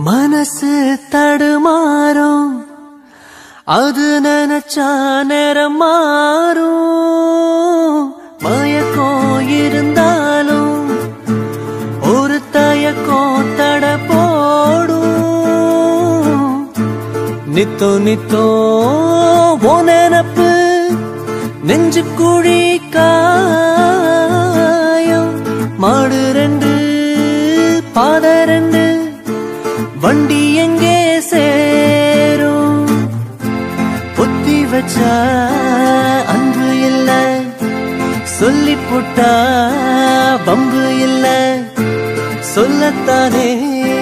மனசு தடுமாறும் அது நினைச்சா நேரம் மாறும் மயக்கம் இருந்தாலும் ஒரு தயக்கம் தட போடும் நித்தோ நித்தோ ஓ நினப்பு நெஞ்சு குழி காயம் மாடு ரெண்டு பாத ரெண்டு வண்டி எங்கே சேரும் பொத்தி வச்சா அன்பு இல்ல சொல்லி போட்டா பம்பு இல்ல சொல்லத்தானே